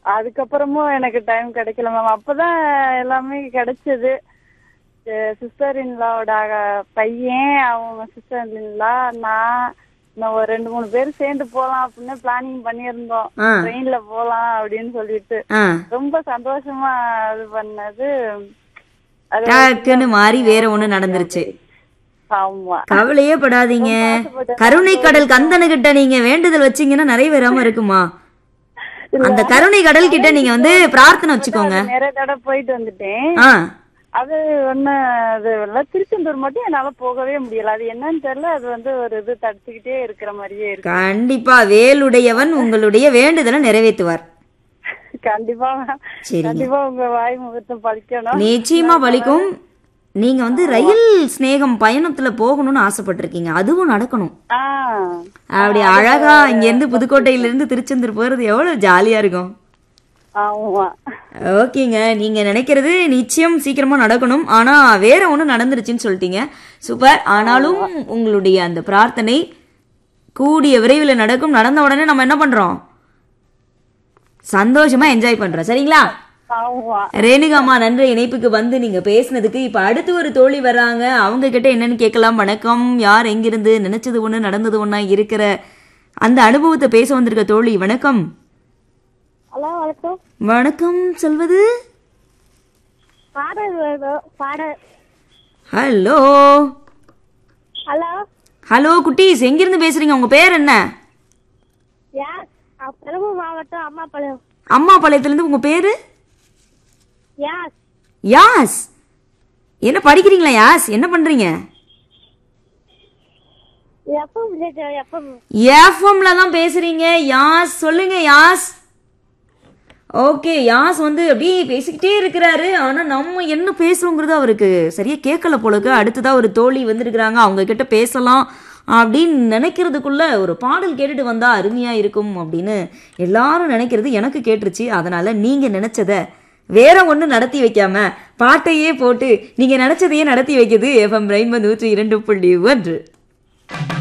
அதுக்கப்புறமும் எனக்கு டைம் கிடைக்கல மேம் அப்பதான் எல்லாமே கிடைச்சது சிஸ்டர் இன்லாவோட பையன் அவங்க சிஸ்டர் இன்லா நான் இன்னும் ஒரு ரெண்டு மூணு பேர் சேர்ந்து போலாம் அப்படின்னு பிளானிங் பண்ணியிருந்தோம் ஆ. ட்ரெயின்ல போலாம் அப்படின்னு சொல்லிட்டு ஆ ரொம்ப சந்தோஷமா இது பண்ணது அது டக்குன்னு மாறி வேற ஒண்ணு நடந்துருச்சு ஆமா கவலையே படாதீங்க கருணை கடல் கந்தனுகிட்ட நீங்க வேண்டுதல் வச்சீங்கன்னா நிறைவேறாம இருக்குமா அந்த கருணை கடல் கிட்ட நீங்க வந்து பிரார்த்தனை வச்சுக்கோங்க நிறைய தடவை போயிட்டு வந்துட்டேன் ஆ அது ஒண்ணு அது இல்ல திருச்செந்தூர் மட்டும் என்னால போகவே முடியல அது என்னன்னு தெரியல அது வந்து ஒரு இது தடுத்துக்கிட்டே இருக்கிற மாதிரியே இருக்கு கண்டிப்பா வேலுடையவன் உங்களுடைய வேண்டுதலை நிறைவேற்றுவார் கண்டிப்பா ma'am. சரிங்க கண்டிப்பா உங்க வாய் முகத்தம் பழிக்கணும் நிச்சயமா பலிக்கும் நீங்க வந்து ரயில் சிநேகம் பயணத்துல போகணும்னு ஆசைப்பட்டிருக்கீங்க அதுவும் நடக்கணும் ஆஹ் அப்படி அழகா இங்க இருந்து புதுக்கோட்டையில இருந்து திருச்செந்தூர் போறது எவ்வளவு ஜாலியா இருக்கும் ஆமா ஓகேங்க நீங்க நினைக்கிறது நிச்சயம் சீக்கிரமா நடக்கணும் ஆனா வேற ஒண்ணு நடந்துருச்சுன்னு சொல்லிட்டீங்க சூப்பர் ஆனாலும் உங்களுடைய அந்த பிரார்த்தனை கூடிய விரைவில் நடக்கும் நடந்த உடனே நம்ம என்ன பண்றோம் சந்தோஷமா என்ஜாய் பண்றோம் சரிங்களா ஆமா ரேணுகாமா நன்றி இணைப்புக்கு வந்து நீங்க பேசினதுக்கு இப்ப அடுத்து ஒரு தோழி வர்றாங்க அவங்க கிட்ட என்னன்னு கேட்கலாம் வணக்கம் யார் எங்கிருந்து நினைச்சது ஒண்ணு நடந்தது ஒண்ணா இருக்கிற அந்த அனுபவத்தை பேச வந்திருக்க தோழி வணக்கம் ஹலோ வணக்கம் வணக்கம் சொல்வது பாடல் வேணும் பாடல் ஹலோ ஹலோ ஹலோ குட்டீஸ் எங்கிருந்து பேசுறீங்க உங்க பேர் என்ன யார் பெரம்பூர் மாவட்டம் அம்மாபாளையம் அம்மா பாளையத்துல உங்க பேரு யார் யாஸ் என்ன படிக்கிறீங்களா யாஸ் என்ன பண்றீங்க எப்போ எப்போ எஃப்எம்ல தான் பேசுறீங்க யாஸ் சொல்லுங்க யாஸ் ஓகே யாஸ் வந்து அப்படியே பேசிக்கிட்டே இருக்கிறாரு ஆனா நம்ம என்ன பேசுறோங்கிறது அவருக்கு சரியா கேட்கல போலக்கு அடுத்ததா ஒரு தோழி வந்திருக்கிறாங்க அவங்க கிட்ட பேசலாம் அப்படின்னு நினைக்கிறதுக்குள்ள ஒரு பாடல் கேட்டுட்டு வந்தா அருமையா இருக்கும் அப்படின்னு எல்லாரும் நினைக்கிறது எனக்கு கேட்டுருச்சு அதனால நீங்க நினைச்சத வேற ஒண்ணு நடத்தி வைக்காம பாட்டையே போட்டு நீங்க நினைச்சதையே நடத்தி வைக்குது எஃப்எம் ரெயின்போ நூற்றி இரண்டு புள்ளி ஒன்று